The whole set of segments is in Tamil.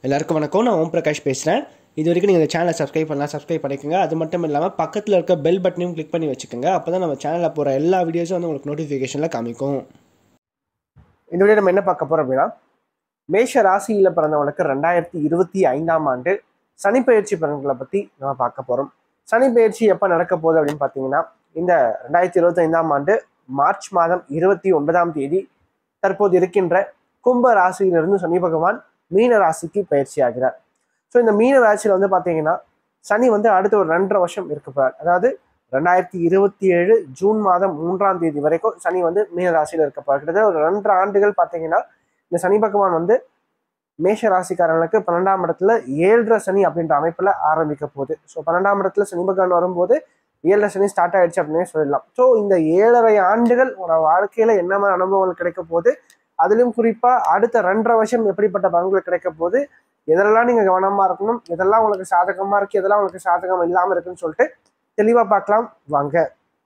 எல்லாருக்கும் வணக்கம் நான் ஓம் பிரகாஷ் பேசுகிறேன் இது வரைக்கும் நீங்கள் இந்த சேனலை சப்ஸ்கிரைப் பண்ணலாம் சப்ஸ்கிரைப் பண்ணிக்கோங்க அது மட்டும் இல்லாமல் பக்கத்தில் இருக்க பெல் பட்டனையும் கிளிக் பண்ணி வச்சுக்கோங்க அப்போ தான் நம்ம சேனலில் போகிற எல்லா வீடியோஸும் வந்து உங்களுக்கு நோட்டிஃபிகேஷனில் காமிக்கும் இந்த வீடியோ நம்ம என்ன பார்க்க போறோம் அப்படின்னா மேஷ ராசியில் பிறந்தவங்களுக்கு ரெண்டாயிரத்தி இருபத்தி ஐந்தாம் ஆண்டு சனி பயிற்சி பலன்களை பற்றி நம்ம பார்க்க போகிறோம் சனி பயிற்சி எப்போ நடக்க போகுது அப்படின்னு பார்த்தீங்கன்னா இந்த ரெண்டாயிரத்தி இருபத்தி ஐந்தாம் ஆண்டு மார்ச் மாதம் இருபத்தி ஒன்பதாம் தேதி தற்போது இருக்கின்ற கும்ப ராசியிலிருந்து சனி பகவான் மீன ராசிக்கு பயிற்சி ஆகிறார் ஸோ இந்த மீன ராசியில் வந்து பார்த்தீங்கன்னா சனி வந்து அடுத்த ஒரு ரெண்டரை வருஷம் இருக்க போறார் அதாவது ரெண்டாயிரத்தி இருபத்தி ஏழு ஜூன் மாதம் மூன்றாம் தேதி வரைக்கும் சனி வந்து மீன ராசியில் இருக்க போறார் கிட்டத்தட்ட ஒரு ரெண்டரை ஆண்டுகள் பார்த்தீங்கன்னா இந்த சனி பகவான் வந்து மேஷ ராசிக்காரங்களுக்கு பன்னெண்டாம் இடத்துல ஏழரை சனி அப்படின்ற அமைப்புல ஆரம்பிக்க போகுது ஸோ பன்னெண்டாம் இடத்துல சனி பகவான் வரும்போது ஏழரை சனி ஸ்டார்ட் ஆயிடுச்சு அப்படின்னே சொல்லலாம் ஸோ இந்த ஏழரை ஆண்டுகள் உங்களோட வாழ்க்கையில என்ன மாதிரி அனுபவங்கள் கிடைக்க போகுது அதிலும் குறிப்பா அடுத்த ரெண்டரை வருஷம் எப்படிப்பட்ட பலன்கள் கிடைக்க போகுது எதெல்லாம் நீங்க கவனமா இருக்கணும் எதெல்லாம் உங்களுக்கு சாதகமா இருக்கு எதெல்லாம் உங்களுக்கு சாதகம் இல்லாம இருக்குன்னு சொல்லிட்டு தெளிவா பார்க்கலாம் வாங்க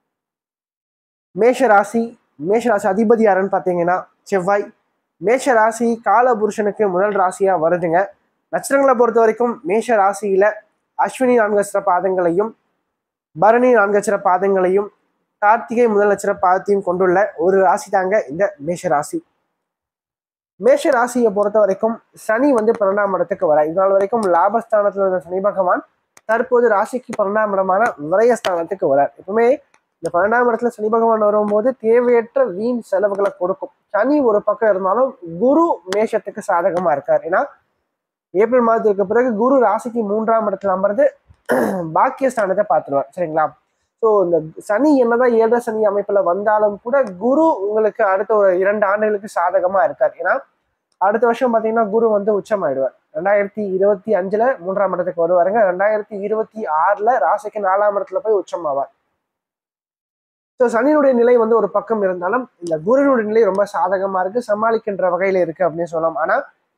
மேஷ ராசி மேஷ ராசி அதிபதி யாருன்னு பார்த்தீங்கன்னா செவ்வாய் மேஷ ராசி கால புருஷனுக்கு முதல் ராசியா வருதுங்க நட்சத்திரங்களை பொறுத்த வரைக்கும் மேஷ ராசியில அஸ்வினி நான்கு நட்சத்திர பாதங்களையும் பரணி நான்கு நட்சத்திர பாதங்களையும் கார்த்திகை முதல் நட்சத்திர பாதத்தையும் கொண்டுள்ள ஒரு ராசி தாங்க இந்த மேஷ ராசி மேஷ ராசியை பொறுத்த வரைக்கும் சனி வந்து பன்னெண்டாம் இடத்துக்கு வர இதனால் வரைக்கும் லாபஸ்தானத்தில் இருந்த சனி பகவான் தற்போது ராசிக்கு பன்னெண்டாம் இடமான விரயஸ்தானத்துக்கு வரார் எப்பவுமே இந்த பன்னெண்டாம் இடத்துல சனி பகவான் வரும்போது தேவையற்ற வீண் செலவுகளை கொடுக்கும் சனி ஒரு பக்கம் இருந்தாலும் குரு மேஷத்துக்கு சாதகமா இருக்கார் ஏன்னா ஏப்ரல் மாதத்துக்கு பிறகு குரு ராசிக்கு மூன்றாம் இடத்துல அமர்ந்து பாக்கியஸ்தானத்தை பார்த்துருவார் சரிங்களா ஸோ இந்த சனி என்னதான் ஏழரை சனி அமைப்புல வந்தாலும் கூட குரு உங்களுக்கு அடுத்த ஒரு இரண்டு ஆண்டுகளுக்கு சாதகமா இருக்கார் ஏன்னா அடுத்த வருஷம் பார்த்தீங்கன்னா குரு வந்து உச்சமாயிடுவார் ரெண்டாயிரத்தி இருபத்தி அஞ்சுல மூன்றாம் இடத்துக்கு வருவாருங்க ரெண்டாயிரத்தி இருபத்தி ஆறுல ராசிக்கு நாலாம் இடத்துல போய் உச்சமாவார் ஸோ சனியினுடைய நிலை வந்து ஒரு பக்கம் இருந்தாலும் இந்த குருவினுடைய நிலை ரொம்ப சாதகமா இருக்கு சமாளிக்கின்ற வகையில இருக்கு அப்படின்னு சொல்லலாம் ஆனா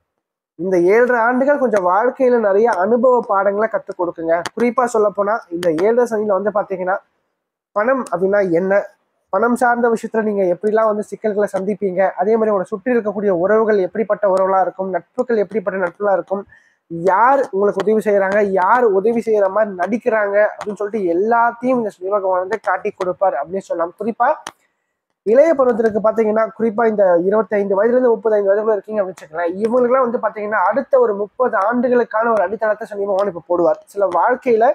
இந்த ஏழரை ஆண்டுகள் கொஞ்சம் வாழ்க்கையில நிறைய அனுபவ பாடங்களை கற்றுக் கொடுக்குங்க குறிப்பா சொல்ல போனா இந்த ஏழரை சனியில வந்து பாத்தீங்கன்னா பணம் அப்படின்னா என்ன பணம் சார்ந்த விஷயத்துல நீங்க எப்படிலாம் வந்து சிக்கல்களை சந்திப்பீங்க அதே மாதிரி உங்களை சுற்றி இருக்கக்கூடிய உறவுகள் எப்படிப்பட்ட உறவுகளா இருக்கும் நட்புகள் எப்படிப்பட்ட நட்புகளா இருக்கும் யார் உங்களுக்கு உதவி செய்யறாங்க யார் உதவி செய்யற மாதிரி நடிக்கிறாங்க அப்படின்னு சொல்லிட்டு எல்லாத்தையும் இந்த சிவபகவான் வந்து காட்டி கொடுப்பார் அப்படின்னு சொல்லலாம் குறிப்பா இளைய பருவத்திற்கு பாத்தீங்கன்னா குறிப்பா இந்த இருபத்தைந்து வயதுல இருந்து முப்பத்தைந்து வயதுக்குள்ள இருக்கீங்க அப்படின்னு வச்சுக்கலாம் இவங்களுக்குலாம் வந்து பாத்தீங்கன்னா அடுத்த ஒரு முப்பது ஆண்டுகளுக்கான ஒரு அடித்தளத்தை சனி பகவான் இப்ப போடுவார் சில வாழ்க்கையில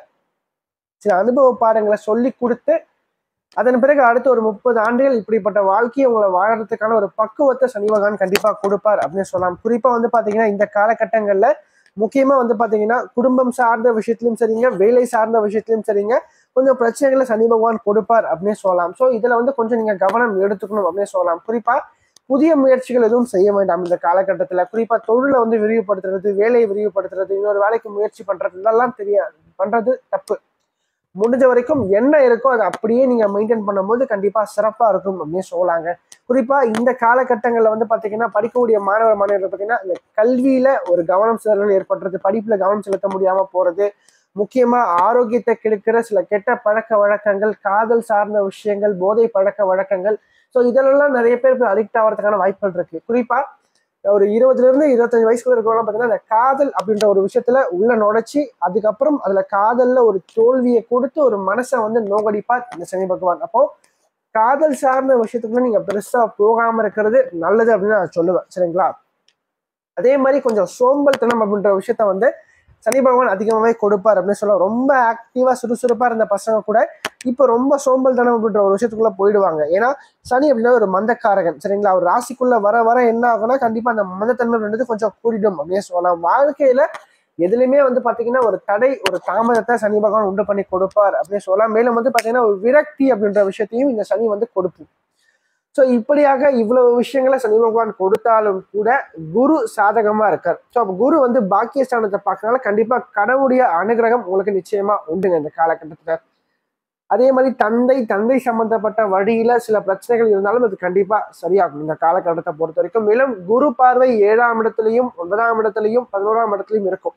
சில அனுபவ பாடங்களை சொல்லி கொடுத்து அதன் பிறகு அடுத்த ஒரு முப்பது ஆண்டுகள் இப்படிப்பட்ட வாழ்க்கையை உங்களை வாழறதுக்கான ஒரு பக்குவத்தை சனி பகவான் கண்டிப்பா கொடுப்பார் அப்படின்னு சொல்லலாம் குறிப்பா வந்து பாத்தீங்கன்னா இந்த காலகட்டங்கள்ல முக்கியமா வந்து பாத்தீங்கன்னா குடும்பம் சார்ந்த விஷயத்திலும் சரிங்க வேலை சார்ந்த விஷயத்திலும் சரிங்க கொஞ்சம் பிரச்சனைகளை சனி பகவான் கொடுப்பார் அப்படின்னு சொல்லலாம் ஸோ இதுல வந்து கொஞ்சம் நீங்க கவனம் எடுத்துக்கணும் அப்படின்னு சொல்லலாம் குறிப்பா புதிய முயற்சிகள் எதுவும் செய்ய வேண்டாம் இந்த காலகட்டத்துல குறிப்பா தொழிலை வந்து விரிவுபடுத்துறது வேலையை விரிவுபடுத்துறது இன்னொரு வேலைக்கு முயற்சி பண்றது இதெல்லாம் தெரியாது பண்றது தப்பு முடிஞ்ச வரைக்கும் என்ன இருக்கோ அதை அப்படியே நீங்க மெயின்டைன் பண்ணும்போது கண்டிப்பா சிறப்பா இருக்கும் அப்படின்னு சொல்லலாங்க குறிப்பா இந்த காலகட்டங்கள்ல வந்து பாத்தீங்கன்னா படிக்கக்கூடிய மாணவர் மாணவர்கள் பாத்தீங்கன்னா இந்த கல்வியில ஒரு கவனம் செலுத்தல் ஏற்படுறது படிப்புல கவனம் செலுத்த முடியாம போறது முக்கியமா ஆரோக்கியத்தை கெடுக்கிற சில கெட்ட பழக்க வழக்கங்கள் காதல் சார்ந்த விஷயங்கள் போதை பழக்க வழக்கங்கள் ஸோ இதெல்லாம் நிறைய பேர் இப்போ அடிக்ட் ஆகிறதுக்கான வாய்ப்புகள் இருக்கு குறிப்பா ஒரு இருபதுல இருந்து இருபத்தஞ்சு வயசுக்குள்ள இருக்கிறவங்க பார்த்தீங்கன்னா இந்த காதல் அப்படின்ற ஒரு விஷயத்துல உள்ள நுழைச்சி அதுக்கப்புறம் அதுல காதல்ல ஒரு தோல்வியை கொடுத்து ஒரு மனசை வந்து நோகடிப்பார் இந்த சனி பகவான் அப்போ காதல் சார்ந்த விஷயத்துக்குள்ள நீங்க பெருசா போகாம இருக்கிறது நல்லது அப்படின்னு நான் சொல்லுவேன் சரிங்களா அதே மாதிரி கொஞ்சம் சோம்பல்தனம் அப்படின்ற விஷயத்த வந்து சனி பகவான் அதிகமாகவே கொடுப்பார் அப்படின்னு சொல்ல ரொம்ப ஆக்டிவா சுறுசுறுப்பா இருந்த பசங்க கூட இப்போ ரொம்ப சோம்பல்தனம் அப்படின்ற ஒரு விஷயத்துக்குள்ள போயிடுவாங்க ஏன்னா சனி அப்படின்னா ஒரு மந்தக்காரகன் சரிங்களா ஒரு ராசிக்குள்ள வர வர என்ன ஆகும்னா கண்டிப்பா அந்த மந்தத்தன்மை அப்படின்றது கொஞ்சம் கூடிடும் அப்படின்னு சொல்லலாம் வாழ்க்கையில எதுலையுமே வந்து பாத்தீங்கன்னா ஒரு தடை ஒரு தாமதத்தை சனி பகவான் உண்டு பண்ணி கொடுப்பார் அப்படின்னு சொல்லலாம் மேலும் வந்து பாத்தீங்கன்னா ஒரு விரக்தி அப்படின்ற விஷயத்தையும் இந்த சனி வந்து கொடுக்கும் ஸோ இப்படியாக இவ்வளவு விஷயங்களை சனி பகவான் கொடுத்தாலும் கூட குரு சாதகமா இருக்கார் ஸோ அப்போ குரு வந்து பாக்கியஸ்தானத்தை பார்க்கறதுனால கண்டிப்பா கடவுளுடைய அனுகிரகம் உங்களுக்கு நிச்சயமா உண்டுங்க இந்த காலகட்டத்துல அதே மாதிரி தந்தை தந்தை சம்பந்தப்பட்ட வழியில சில பிரச்சனைகள் இருந்தாலும் அது கண்டிப்பா சரியாகும் இந்த காலகட்டத்தை பொறுத்த வரைக்கும் மேலும் குரு பார்வை ஏழாம் இடத்துலையும் ஒன்பதாம் இடத்துலையும் பதினோராம் இடத்துலையும் இருக்கும்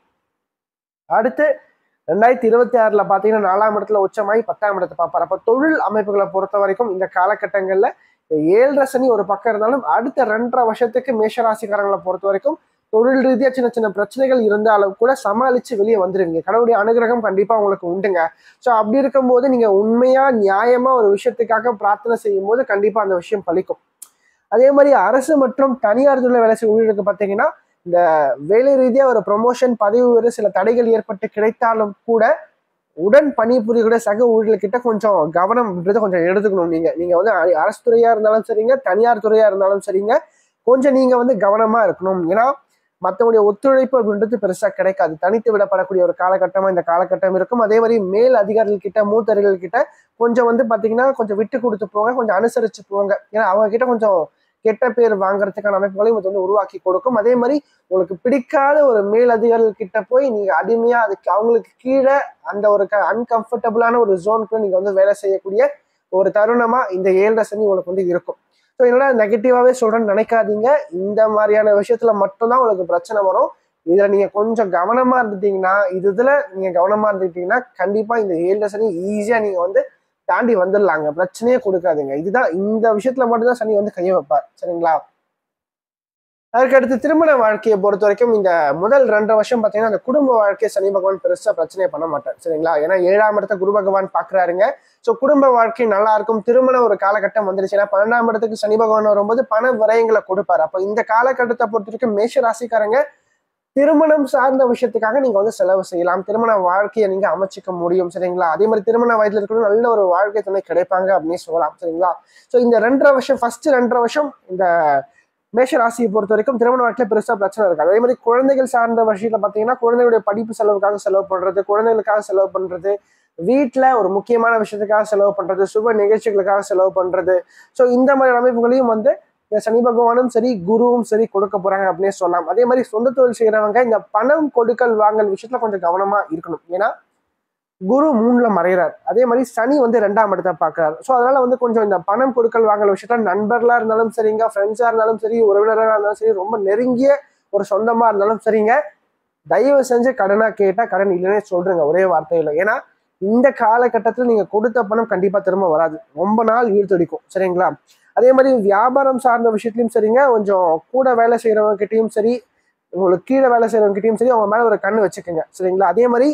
அடுத்து ரெண்டாயிரத்தி இருபத்தி ஆறுல பாத்தீங்கன்னா நாலாம் இடத்துல உச்சமாயி பத்தாம் இடத்தை பார்ப்பார் அப்ப தொழில் அமைப்புகளை பொறுத்த வரைக்கும் இந்த காலகட்டங்கள்ல ஏழரை சனி ஒரு பக்கம் இருந்தாலும் அடுத்த ரெண்டரை வருஷத்துக்கு மேஷராசிக்காரங்களை பொறுத்த வரைக்கும் தொழில் ரீதியா சின்ன சின்ன பிரச்சனைகள் இருந்தாலும் கூட சமாளிச்சு வெளியே வந்துருவீங்க கடவுளுடைய அனுகிரகம் கண்டிப்பா உங்களுக்கு உண்டுங்க ஸோ அப்படி இருக்கும்போது நீங்க உண்மையா நியாயமா ஒரு விஷயத்துக்காக பிரார்த்தனை செய்யும் போது கண்டிப்பா அந்த விஷயம் பலிக்கும் அதே மாதிரி அரசு மற்றும் தனியார் துறையில் வேலை செய்யும் ஊழியர்களுக்கு பார்த்தீங்கன்னா இந்த வேலை ரீதியா ஒரு ப்ரொமோஷன் பதவி உயர்வு சில தடைகள் ஏற்பட்டு கிடைத்தாலும் கூட உடன் பணிபுரியக்கூடிய சக ஊழியர்கிட்ட கொஞ்சம் கவனம் அப்படின்றத கொஞ்சம் எடுத்துக்கணும் நீங்க நீங்க வந்து அ- அரசு துறையா இருந்தாலும் சரிங்க தனியார் துறையா இருந்தாலும் சரிங்க கொஞ்சம் நீங்க வந்து கவனமா இருக்கணும் ஏன்னா மற்றவங்களுடைய ஒத்துழைப்பு அப்படின்றது பெருசா கிடைக்காது தனித்து விடப்படக்கூடிய ஒரு காலகட்டமா இந்த காலகட்டம் இருக்கும் அதே மாதிரி மேல் அதிகாரிகள் கிட்ட மூத்தர்கள் கிட்ட கொஞ்சம் வந்து பாத்தீங்கன்னா கொஞ்சம் விட்டு கொடுத்து போங்க கொஞ்சம் அனுசரிச்சு போங்க ஏன்னா அவங்க கிட்ட கொஞ்சம் கெட்ட பேர் வாங்குறதுக்கான அமைப்புகளையும் இது வந்து உருவாக்கி கொடுக்கும் அதே மாதிரி உங்களுக்கு பிடிக்காத ஒரு மேல் அதிகாரிகள் கிட்ட போய் நீங்க அடிமையா அதுக்கு அவங்களுக்கு கீழே அந்த ஒரு அன்கம்ஃபர்டபுளான ஒரு ஜோனுக்குள்ள நீங்க வந்து வேலை செய்யக்கூடிய ஒரு தருணமா இந்த ஏழரை சனி உங்களுக்கு வந்து இருக்கும் ஸோ என்னடா நெகட்டிவாவே சொல்றேன்னு நினைக்காதீங்க இந்த மாதிரியான விஷயத்துல மட்டும்தான் உங்களுக்கு பிரச்சனை வரும் இதுல நீங்க கொஞ்சம் கவனமா இருந்துட்டீங்கன்னா இது இதுல நீங்க கவனமா இருந்துட்டீங்கன்னா கண்டிப்பா இந்த ஏழரை சனி ஈஸியா நீங்க வந்து தாண்டி வந்துடலாங்க பிரச்சனையே கொடுக்காதுங்க இதுதான் இந்த விஷயத்துல மட்டும்தான் சனி வந்து கையை வைப்பார் சரிங்களா அதுக்கடுத்து திருமண வாழ்க்கையை பொறுத்த வரைக்கும் இந்த முதல் ரெண்டரை வருஷம் பார்த்தீங்கன்னா அந்த குடும்ப வாழ்க்கையை சனி பகவான் பெருசா பிரச்சனையே பண்ண மாட்டார் சரிங்களா ஏன்னா ஏழாம் இடத்த குரு பகவான் பாக்குறாருங்க ஸோ குடும்ப வாழ்க்கை நல்லா இருக்கும் திருமண ஒரு காலகட்டம் வந்துருச்சு ஏன்னா பன்னெண்டாம் இடத்துக்கு சனி பகவான் வரும்போது பண விரயங்களை கொடுப்பாரு அப்போ இந்த காலகட்டத்தை பொறுத்த வரைக்கும் மேஷ ராசிக்காரங்க திருமணம் சார்ந்த விஷயத்துக்காக நீங்க வந்து செலவு செய்யலாம் திருமண வாழ்க்கையை நீங்க அமைச்சிக்க முடியும் சரிங்களா அதே மாதிரி திருமண வயதுல இருக்கிற நல்ல ஒரு வாழ்க்கை துணை கிடைப்பாங்க அப்படின்னு சொல்லலாம் சரிங்களா ஸோ இந்த ரெண்டரை வருஷம் ஃபர்ஸ்ட் ரெண்டரை வருஷம் இந்த மேஷ ராசியை பொறுத்த வரைக்கும் திருமண வாழ்க்கையில பெருசா பிரச்சனை இருக்காது அதே மாதிரி குழந்தைகள் சார்ந்த விஷயத்துல பாத்தீங்கன்னா குழந்தைகளுடைய படிப்பு செலவுக்காக செலவு பண்றது குழந்தைகளுக்காக செலவு பண்றது வீட்டுல ஒரு முக்கியமான விஷயத்துக்காக செலவு பண்றது சுப நிகழ்ச்சிகளுக்காக செலவு பண்றது ஸோ இந்த மாதிரி அமைப்புகளையும் வந்து இந்த சனி பகவானும் சரி குருவும் சரி கொடுக்க போறாங்க அப்படின்னே சொல்லலாம் அதே மாதிரி சொந்த தொழில் செய்யறவங்க இந்த பணம் கொடுக்கல் வாங்கல் விஷயத்துல கொஞ்சம் கவனமா இருக்கணும் ஏன்னா குரு மூணுல மறைகிறார் அதே மாதிரி சனி வந்து ரெண்டாம் இடத்தை பார்க்கறாரு ஸோ அதனால வந்து கொஞ்சம் இந்த பணம் கொடுக்கல் வாங்கல் விஷயத்துல நண்பர்களா இருந்தாலும் சரிங்க ஃப்ரெண்ட்ஸா இருந்தாலும் சரி உறவினராக இருந்தாலும் சரி ரொம்ப நெருங்கிய ஒரு சொந்தமா இருந்தாலும் சரிங்க தயவு செஞ்சு கடனா கேட்டா கடன் இல்லைன்னே சொல்றேங்க ஒரே வார்த்தையில ஏன்னா இந்த காலகட்டத்தில் நீங்க கொடுத்த பணம் கண்டிப்பா திரும்ப வராது ரொம்ப நாள் ஈழ்த்தடிக்கும் சரிங்களா அதே மாதிரி வியாபாரம் சார்ந்த விஷயத்துலயும் சரிங்க கொஞ்சம் கூட வேலை செய்யறவங்க கிட்டயும் சரி உங்களுக்கு கீழே வேலை செய்யறவங்க கிட்டயும் சரி அவங்க மேல ஒரு கண்ணு வச்சுக்கோங்க சரிங்களா அதே மாதிரி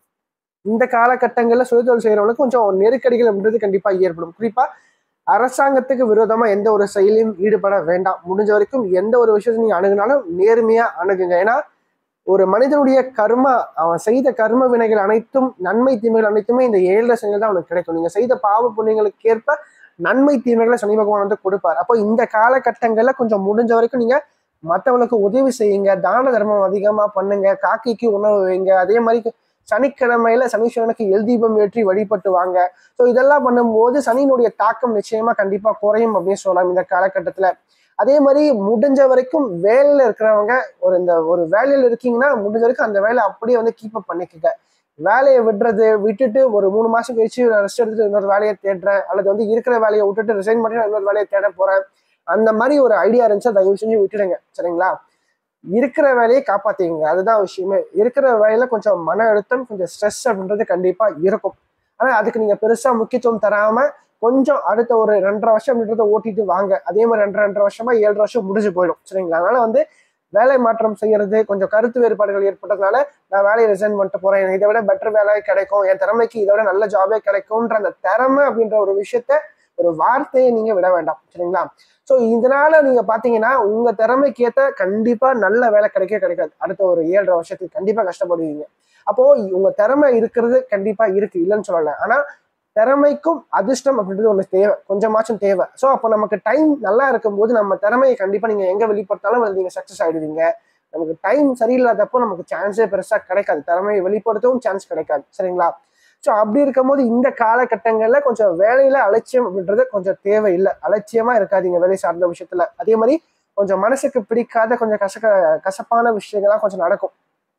இந்த காலகட்டங்களில் சுயதொழில் செய்யறவங்களுக்கு கொஞ்சம் நெருக்கடிகள் அப்படின்றது கண்டிப்பா ஏற்படும் குறிப்பா அரசாங்கத்துக்கு விரோதமா எந்த ஒரு செயலையும் ஈடுபட வேண்டாம் முடிஞ்ச வரைக்கும் எந்த ஒரு விஷயத்தை நீங்க அணுகுனாலும் நேர்மையா அணுகுங்க ஏன்னா ஒரு மனிதனுடைய கர்மா அவன் செய்த கர்ம வினைகள் அனைத்தும் நன்மை தீமைகள் அனைத்துமே இந்த ஏழரை சனியில் தான் அவனுக்கு கிடைக்கும் நீங்க செய்த பாவ புண்ணியங்களுக்கு ஏற்ப நன்மை தீமைகளை சனி பகவான் வந்து கொடுப்பார் அப்போ இந்த காலகட்டங்கள்ல கொஞ்சம் முடிஞ்ச வரைக்கும் நீங்க மற்றவங்களுக்கு உதவி செய்யுங்க தான தர்மம் அதிகமா பண்ணுங்க காக்கைக்கு உணவு வைங்க அதே மாதிரி சனிக்கிழமையில சனீஸ்வரனுக்கு எல் தீபம் ஏற்றி வழிபட்டு வாங்க ஸோ இதெல்லாம் பண்ணும்போது சனியினுடைய தாக்கம் நிச்சயமா கண்டிப்பா குறையும் அப்படின்னு சொல்லலாம் இந்த காலகட்டத்துல அதே மாதிரி முடிஞ்ச வரைக்கும் வேலையில இருக்கிறவங்க ஒரு இந்த ஒரு வேலையில இருக்கீங்கன்னா முடிஞ்ச வரைக்கும் அந்த வேலையை அப்படியே வந்து கீப் அப் பண்ணிக்கங்க வேலையை விடுறது விட்டுட்டு ஒரு மூணு மாசம் கழிச்சு ரெஸ்ட் எடுத்துட்டு இன்னொரு வேலையை தேடுறேன் அல்லது வந்து இருக்கிற வேலையை விட்டுட்டு ரிசைன் பண்ணிட்டு இன்னொரு வேலையை தேட போறேன் அந்த மாதிரி ஒரு ஐடியா இருந்துச்சா தயவு செஞ்சு விட்டுடுங்க சரிங்களா இருக்கிற வேலையை காப்பாத்திக்கங்க அதுதான் விஷயமே இருக்கிற வேலையில கொஞ்சம் மன அழுத்தம் கொஞ்சம் ஸ்ட்ரெஸ் அப்படின்றது கண்டிப்பா இருக்கும் ஆனா அதுக்கு நீங்க பெருசா முக்கியத்துவம் தராம கொஞ்சம் அடுத்த ஒரு ரெண்டரை வருஷம் அப்படின்றத ஓட்டிட்டு வாங்க அதே மாதிரி ரெண்டரை ரெண்டரை வருஷமா ஏழரை வருஷம் முடிஞ்சு போயிடும் சரிங்களா அதனால வந்து வேலை மாற்றம் செய்யறது கொஞ்சம் கருத்து வேறுபாடுகள் ஏற்பட்டதுனால நான் வேலையை ரிசைன் பண்ணிட்டு போறேன் எனக்கு இதை விட பெட்டர் வேலை கிடைக்கும் என் திறமைக்கு இதை விட நல்ல ஜாபே கிடைக்கும்ன்ற அந்த திறமை அப்படின்ற ஒரு விஷயத்த ஒரு வார்த்தையை நீங்க விட வேண்டாம் சரிங்களா ஸோ இதனால நீங்க பாத்தீங்கன்னா உங்க திறமைக்கு ஏத்த கண்டிப்பா நல்ல வேலை கிடைக்க கிடைக்காது அடுத்த ஒரு ஏழரை வருஷத்துக்கு கண்டிப்பா கஷ்டப்படுவீங்க அப்போ உங்க திறமை இருக்கிறது கண்டிப்பா இருக்கு இல்லைன்னு சொல்லல ஆனா திறமைக்கும் அதிர்ஷ்டம் அப்படின்றது ஒன்று தேவை கொஞ்சமாச்சும் தேவை ஸோ அப்போ நமக்கு டைம் நல்லா இருக்கும்போது நம்ம திறமையை கண்டிப்பாக நீங்கள் எங்கே வெளிப்படுத்தாலும் அதில் நீங்கள் சக்ஸஸ் ஆகிடுவீங்க நமக்கு டைம் சரியில்லாதப்போ நமக்கு சான்ஸே பெருசாக கிடைக்காது திறமையை வெளிப்படுத்தவும் சான்ஸ் கிடைக்காது சரிங்களா ஸோ அப்படி இருக்கும்போது இந்த காலகட்டங்களில் கொஞ்சம் வேலையில அலட்சியம் அப்படின்றது கொஞ்சம் தேவையில்லை அலட்சியமா இருக்காதீங்க வேலை சார்ந்த விஷயத்துல அதே மாதிரி கொஞ்சம் மனசுக்கு பிடிக்காத கொஞ்சம் கசக்க கசப்பான விஷயங்கள்லாம் கொஞ்சம் நடக்கும்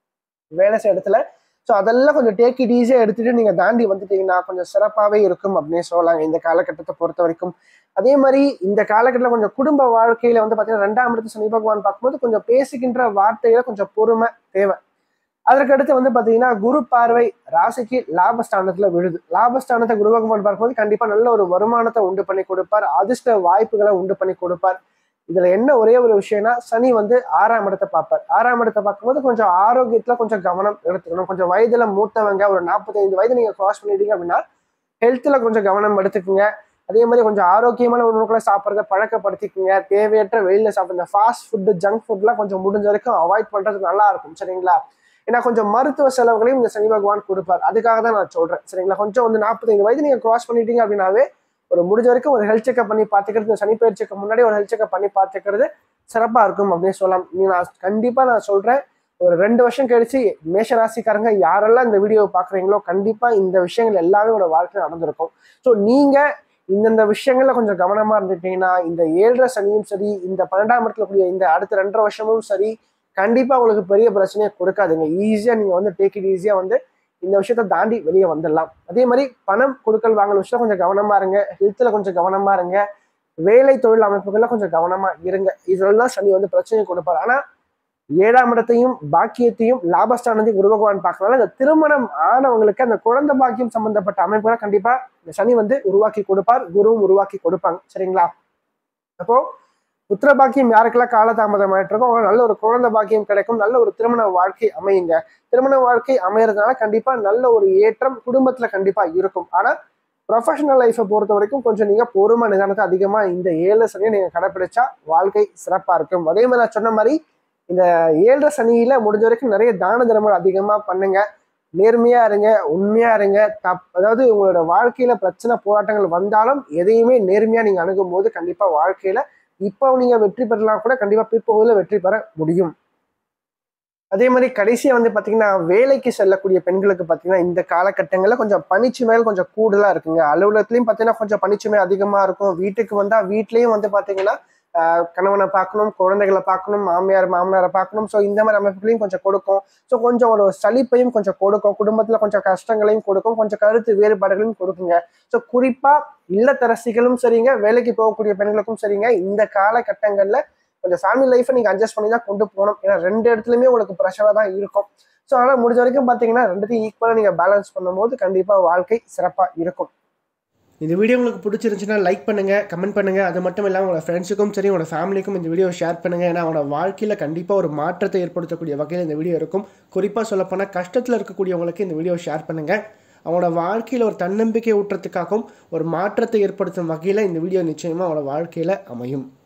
வேலை செய்ய இடத்துல ஸோ அதெல்லாம் கொஞ்சம் டேக் இட் ஈஸியாக எடுத்துட்டு நீங்க தாண்டி வந்துட்டீங்கன்னா கொஞ்சம் சிறப்பாகவே இருக்கும் அப்படின்னு சொல்லலாங்க இந்த காலகட்டத்தை பொறுத்த வரைக்கும் அதே மாதிரி இந்த காலகட்டத்தில் கொஞ்சம் குடும்ப வாழ்க்கையில வந்து பார்த்தீங்கன்னா ரெண்டாம் இடத்து சனி பகவான் பார்க்கும்போது கொஞ்சம் பேசுகின்ற வார்த்தையில கொஞ்சம் பொறுமை தேவை அதற்கடுத்து வந்து பார்த்தீங்கன்னா குரு பார்வை ராசிக்கு லாபஸ்தானத்துல விழுது லாபஸ்தானத்தை குரு பகவான் பார்க்கும்போது கண்டிப்பா நல்ல ஒரு வருமானத்தை உண்டு பண்ணி கொடுப்பார் அதிர்ஷ்ட வாய்ப்புகளை உண்டு பண்ணி கொடுப்பார் இதுல என்ன ஒரே ஒரு விஷயம்னா சனி வந்து ஆறாம் இடத்தை பார்ப்பார் ஆறாம் இடத்தை பார்க்கும்போது கொஞ்சம் ஆரோக்கியத்துல கொஞ்சம் கவனம் எடுத்துக்கணும் கொஞ்சம் வயதுல மூத்தவங்க ஒரு நாற்பத்தைந்து வயது நீங்க கிராஸ் பண்ணிட்டீங்க அப்படின்னா ஹெல்த்ல கொஞ்சம் கவனம் எடுத்துக்கோங்க அதே மாதிரி கொஞ்சம் ஆரோக்கியமான உணவுகளை சாப்பிட்றத பழக்கப்படுத்திக்கோங்க தேவையற்ற வெளியில சாப்பிட்ற ஃபாஸ்ட் ஃபுட்டு ஜங்க் ஃபுட்லாம் கொஞ்சம் முடிஞ்ச வரைக்கும் அவாய்ட் பண்றது நல்லா இருக்கும் சரிங்களா ஏன்னா கொஞ்சம் மருத்துவ செலவுகளையும் இந்த சனி பகவான் கொடுப்பார் அதுக்காக தான் நான் சொல்றேன் சரிங்களா கொஞ்சம் வந்து நாற்பத்தைந்து வயது நீங்க கிராஸ் பண்ணிட்டீங்க அப்படின்னாவே ஒரு முடிஞ்ச வரைக்கும் ஒரு ஹெல்த் செக்அப் பண்ணி பார்த்துக்கிறது இந்த சனி பயிற்சிக்கு முன்னாடி ஒரு ஹெல்த் செக்அப் பண்ணி பார்த்துக்கிறது சிறப்பா இருக்கும் அப்படின்னு சொல்லலாம் நீ நான் கண்டிப்பா நான் சொல்றேன் ஒரு ரெண்டு வருஷம் கழிச்சு மேஷ ராசிக்காரங்க யாரெல்லாம் இந்த வீடியோ பாக்குறீங்களோ கண்டிப்பா இந்த விஷயங்கள் எல்லாமே உங்களோட வாழ்க்கையில் நடந்திருக்கும் ஸோ நீங்க இந்தந்த விஷயங்கள்ல கொஞ்சம் கவனமா இருந்துட்டீங்கன்னா இந்த ஏழரை சனியும் சரி இந்த பன்னெண்டாம் இடத்துல கூடிய இந்த அடுத்த ரெண்டரை வருஷமும் சரி கண்டிப்பா உங்களுக்கு பெரிய பிரச்சனையை கொடுக்காதுங்க ஈஸியா நீங்க வந்து டேக் இட் ஈஸியா வந்து இந்த விஷயத்த தாண்டி வெளியே வந்துடலாம் அதே மாதிரி பணம் கொடுக்கல் வாங்கல் விஷயம் கொஞ்சம் கவனமா இருங்க ஹெல்த்ல கொஞ்சம் கவனமா இருங்க வேலை தொழில் அமைப்புகள்ல கொஞ்சம் கவனமா இருங்க இதெல்லாம் சனி வந்து பிரச்சனையை கொடுப்பாரு ஆனா ஏழாம் இடத்தையும் பாக்கியத்தையும் லாபஸ்தானத்தையும் குரு பகவான் பார்க்கறனால இந்த திருமணம் ஆனவங்களுக்கு அந்த குழந்தை பாக்கியம் சம்பந்தப்பட்ட அமைப்புகளை கண்டிப்பா இந்த சனி வந்து உருவாக்கி கொடுப்பார் குருவும் உருவாக்கி கொடுப்பாங்க சரிங்களா அப்போ புத்திர பாக்கியம் யாருக்கெல்லாம் காலதாமதம் ஆயிட்டு இருக்கோ அவங்க நல்ல ஒரு குழந்தை பாக்கியம் கிடைக்கும் நல்ல ஒரு திருமண வாழ்க்கை அமையுங்க திருமண வாழ்க்கை அமையறதுனால கண்டிப்பா நல்ல ஒரு ஏற்றம் குடும்பத்துல கண்டிப்பா இருக்கும் ஆனா ப்ரொஃபஷனல் லைஃப்பை பொறுத்த வரைக்கும் கொஞ்சம் நீங்க பொறுமை நிதானத்தை அதிகமா இந்த ஏழு சனியை நீங்க கடைப்பிடிச்சா வாழ்க்கை சிறப்பா இருக்கும் அதே மாதிரி நான் சொன்ன மாதிரி இந்த ஏழரை சனியில முடிஞ்ச வரைக்கும் நிறைய தான தர்மங்கள் அதிகமா பண்ணுங்க நேர்மையா இருங்க உண்மையா இருங்க தப் அதாவது உங்களோட வாழ்க்கையில பிரச்சனை போராட்டங்கள் வந்தாலும் எதையுமே நேர்மையா நீங்க அணுகும் போது கண்டிப்பா வாழ்க்கையில இப்போ நீங்க வெற்றி பெறலாம் கூட கண்டிப்பா பிற்பகுதியில் வெற்றி பெற முடியும் அதே மாதிரி கடைசியா வந்து பாத்தீங்கன்னா வேலைக்கு செல்லக்கூடிய பெண்களுக்கு பாத்தீங்கன்னா இந்த காலகட்டங்களில் கொஞ்சம் பணிச்சுமைகள் கொஞ்சம் கூடுதலா இருக்குங்க அலுவலகத்துலயும் பாத்தீங்கன்னா கொஞ்சம் பணிச்சுமை அதிகமா இருக்கும் வீட்டுக்கு வந்தா வீட்லயும் வந்து பாத்தீங்கன்னா ஆஹ் கணவனை பார்க்கணும் குழந்தைகளை பார்க்கணும் மாமியார் மாமனாரை பார்க்கணும் ஸோ இந்த மாதிரி அமைப்புகளையும் கொஞ்சம் கொடுக்கும் ஸோ கொஞ்சம் ஒரு சலிப்பையும் கொஞ்சம் கொடுக்கும் குடும்பத்துல கொஞ்சம் கஷ்டங்களையும் கொடுக்கும் கொஞ்சம் கருத்து வேறுபாடுகளையும் கொடுக்குங்க ஸோ குறிப்பா இல்லத்தரசிகளும் சரிங்க வேலைக்கு போகக்கூடிய பெண்களுக்கும் சரிங்க இந்த காலகட்டங்கள்ல கொஞ்சம் ஃபேமிலி லைஃப்பை நீங்க அட்ஜஸ்ட் பண்ணி தான் கொண்டு போகணும் ஏன்னா ரெண்டு இடத்துலையுமே உங்களுக்கு ப்ரெஷராக தான் இருக்கும் ஸோ அதனால் முடிஞ்ச வரைக்கும் பார்த்தீங்கன்னா ரெண்டுத்தையும் ஈக்குவலாக நீங்கள் பேலன்ஸ் பண்ணும்போது கண்டிப்பாக வாழ்க்கை சிறப்பாக இருக்கும் இந்த வீடியோ உங்களுக்கு பிடிச்சிருந்துச்சுன்னா லைக் பண்ணுங்க கமெண்ட் பண்ணுங்க அது மட்டும் இல்லாமல் உங்களோட ஃப்ரெண்ட்ஸுக்கும் சரி உங்களோட ஃபேமிலிக்கும் இந்த வீடியோ ஷேர் பண்ணுங்க ஏன்னா அவனோட வாழ்க்கையில் கண்டிப்பாக ஒரு மாற்றத்தை ஏற்படுத்தக்கூடிய வகையில் இந்த வீடியோ இருக்கும் குறிப்பாக சொல்லப்போனால் கஷ்டத்தில் இருக்கக்கூடியவங்களுக்கு இந்த வீடியோ ஷேர் பண்ணுங்க அவனோட வாழ்க்கையில் ஒரு தன்னம்பிக்கை ஊட்டுறதுக்காகவும் ஒரு மாற்றத்தை ஏற்படுத்தும் வகையில் இந்த வீடியோ நிச்சயமாக அவனோட வாழ்க்கையில் அமையும்